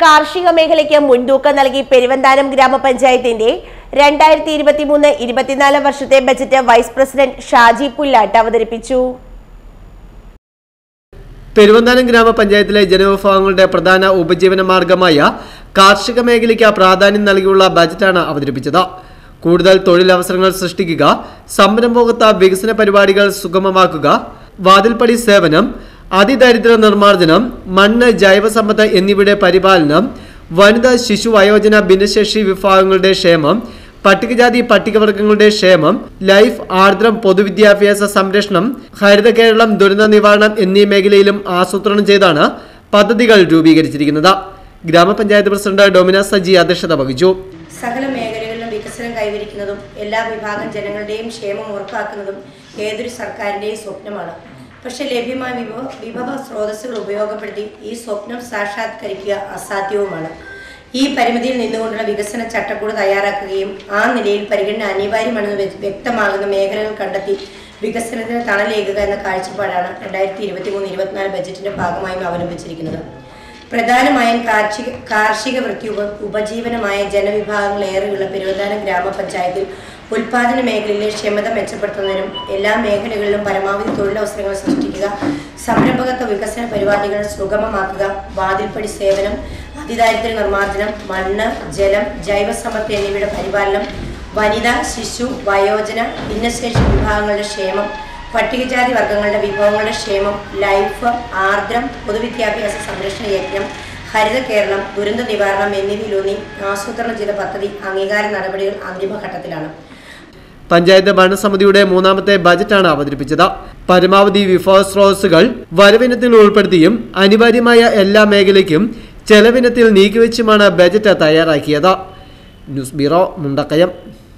കാർഷിക മേഖലയ്ക്ക് മുൻതൂക്കം നൽകി പെരുവന്താനം ഗ്രാമപഞ്ചായത്തിന്റെ രണ്ടായിരത്തി ഇരുപത്തിമൂന്ന് ഇരുപത്തിനാല് വർഷത്തെ budget vice president Shaji Pullattu അവതരിപ്പിച്ചു പെരുവന്താനം ഗ്രാമപഞ്ചായത്തിലെ ജനവിഭാഗങ്ങളുടെ പ്രധാന ഉപജീവന മാർഗമായ കാർഷിക മേഖലയ്ക്ക് പ്രാധാന്യം നൽകിയുള്ള ബജറ്റാണ് അവതരിപ്പിച്ചത് കൂടുതൽ തൊഴിലവസരങ്ങൾ സൃഷ്ടിക്കുക സംരംഭകത്വ വികസന പരിപാടികൾ സുഗമമാക്കുക വാതിൽപ്പടി സേവനം അതിദരിദ്ര നിർമ്മാർജ്ജനം മണ്ണ് ജൈവസമ്പത്ത് എന്നിവയുടെ പരിപാലനം വനിതാ ശിശു വയോജന ഭിന്നശേഷി വിഭാഗങ്ങളുടെ ക്ഷേമം പട്ടികജാതി പട്ടികവർഗങ്ങളുടെ ക്ഷേമം ലൈഫ് ആർദ്രം പൊതുവിദ്യാഭ്യാസ സംരക്ഷണം ഹരിത കേരളം ദുരന്ത നിവാരണം എന്നീ മേഖലയിലും ആസൂത്രണം ചെയ്താണ് പദ്ധതികൾ രൂപീകരിച്ചിരിക്കുന്നത് ഗ്രാമപഞ്ചായത്ത് പ്രസിഡന്റ് ഡൊമിന സജി അധ്യക്ഷത വഹിച്ചു സകല മേഖലകളിലും വികസനം കൈവരിക്കുന്നതും എല്ലാ വിഭാഗം ജനങ്ങളുടെയും ക്ഷേമം ഉറപ്പാക്കുന്നതും ഏതൊരു സർക്കാരിൻ്റെയും സ്വപ്നമാണ് പക്ഷേ ലഭ്യമായ വിഭവ വിഭവ സ്രോതസ്സുകൾ ഉപയോഗപ്പെടുത്തി ഈ സ്വപ്നം സാക്ഷാത്കരിക്കുക അസാധ്യവുമാണ് ഈ പരിമിതിയിൽ നിന്നുകൊണ്ടുള്ള വികസന ചട്ടക്കൂട് തയ്യാറാക്കുകയും ആ നിലയിൽ പരിഗണന അനിവാര്യമാണെന്ന് വ്യ- വ്യക്തമാകുന്ന മേഖലകൾ കണ്ടെത്തി വികസനത്തിന് തണലേകുക എന്ന കാഴ്ചപ്പാടാണ് രണ്ടായിരത്തി ഇരുപത്തി മൂന്ന് ഇരുപത്തിനാല് ബജറ്റിന്റെ ഭാഗമായും അവലംബിച്ചിരിക്കുന്നത് പ്രധാനമായും കാർഷിക കാർഷിക വൃത്തി ഉപ ഉപജീവനമായ ജനവിഭാഗങ്ങൾ ഏറെയുള്ള പെരുവന്താനം ഗ്രാമപഞ്ചായത്തിൽ ഉൽപാദന മേഖലയിലെ ക്ഷമത മെച്ചപ്പെടുത്തുന്നതിനും എല്ലാ മേഖലകളിലും പരമാവധി തൊഴിലവസരങ്ങൾ സൃഷ്ടിക്കുക സംരംഭകത്വ വികസന പരിപാടികൾ സുഗമമാക്കുക വാതിൽപ്പടി സേവനം അതിദാരിദ്ര്യ നിർമ്മാർജ്ജനം മണ്ണ് ജലം ജൈവസമ്പത്ത് എന്നിവയുടെ പരിപാലനം വനിത ശിശു വയോജന ഭിന്നശേഷി വിഭാഗങ്ങളുടെ ക്ഷേമം പട്ടികജാതി വർഗങ്ങളുടെ വിഭവങ്ങളുടെ ക്ഷേമം ലൈഫ് ആർദ്രം പൊതുവിദ്യാഭ്യാസ സംരക്ഷണ യജ്ഞം ഹരിത കേരളം ദുരന്ത നിവാരണം എന്നിവയിലൂന്നി ആസൂത്രണം ചെയ്ത പദ്ധതി അംഗീകാര നടപടികൾ അന്തിമഘട്ടത്തിലാണ് പഞ്ചായത്ത് ഭരണസമിതിയുടെ മൂന്നാമത്തെ ബജറ്റാണ് അവതരിപ്പിച്ചത് പരമാവധി വിഭവ സ്രോതസ്സുകൾ വരവിനത്തിൽ ഉൾപ്പെടുത്തിയും അനിവാര്യമായ എല്ലാ മേഖലയ്ക്കും ചെലവിനത്തിൽ നീക്കിവെച്ചുമാണ് ബജറ്റ് തയ്യാറാക്കിയത് ന്യൂസ് ബ്യൂറോ മുണ്ടക്കയം